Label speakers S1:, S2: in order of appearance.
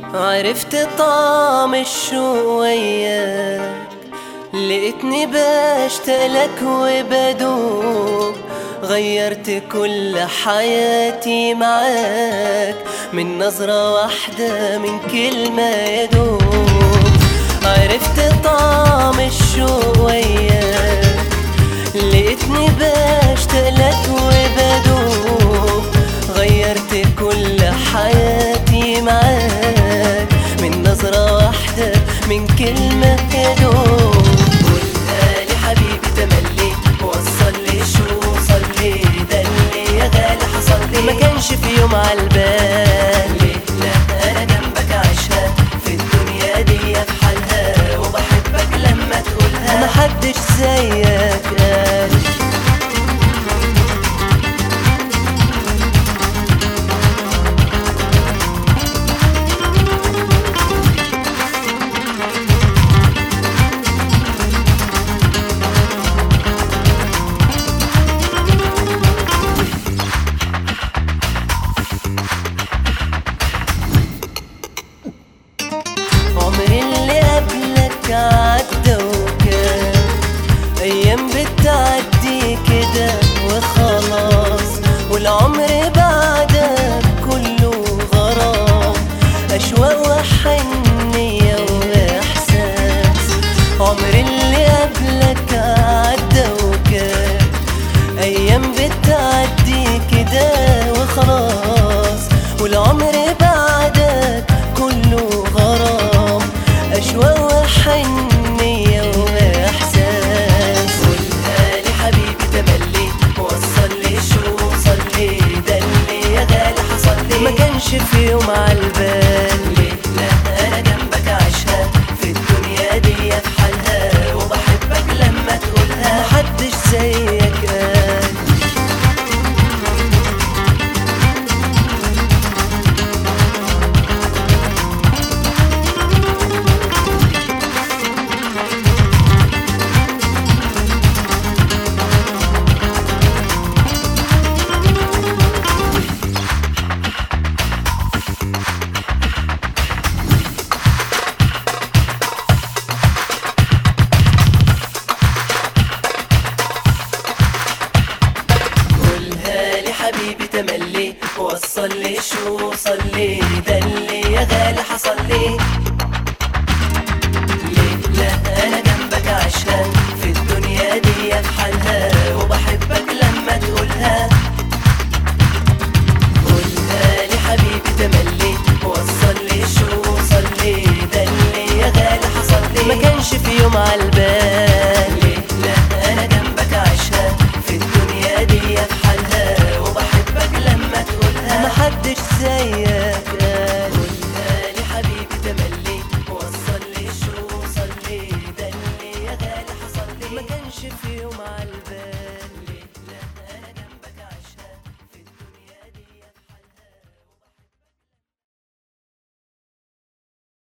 S1: عرفت طعم الشوق وياك لقيتني بشتاق لك وبدوب غيرت كل حياتي معاك من نظرة واحدة من كلمة يدوب عرفت طعم الشوق وياك لقيتني بشتاق لك وبدوب غيرت كل حياتي معاك من نظرة واحدة من كلمة يدوب قولها لي حبيبي تملي وصل لي شو وصل لي ده اللي يا غالي حصل لي ما كانش في يوم عالبال ليه لا انا جنبك عايشها في الدنيا دي في حالها وبحبك لما تقولها محدش زيك قال عمري اللي قبلك عدى وكان ايام بتعدي كده وخلاص والعمر بعدك كله غرام اشواق وحنية واحساس عمري اللي قبلك عدى وكان ايام بتعدي كده وخلاص والعمر بعدك كله غرام اشواق وحنية واحساس قولها لي حبيبي تملي وصل لي شو وصل لي ده اللي يا غالي حصل لي ما كانش في يوم عالبال ليه لا انا جنبك عايشها في الدنيا دي في حالها وبحبك لما تقولها محدش زيك قال قولها لي حبيبي تملي وصل لي شو وصل لي ده اللي يا غالي حصل لي ليه لا انا جنبك عشان في الدنيا دي في حالها وبحبك لما تقولها قولها لي حبيبي تملي وصل لي شو وصل لي ده اللي يا غالي حصل لي ما كانش في يوم عالبال ليه لا انا جنبك عايشها في الدنيا دي في حالها وبحبك لما تقولها محدش زيك قال قولها لي حبيبي تملي وصل لي شو وصل لي ده اللي يا غالي حصل لي ما كانش في يوم عالبال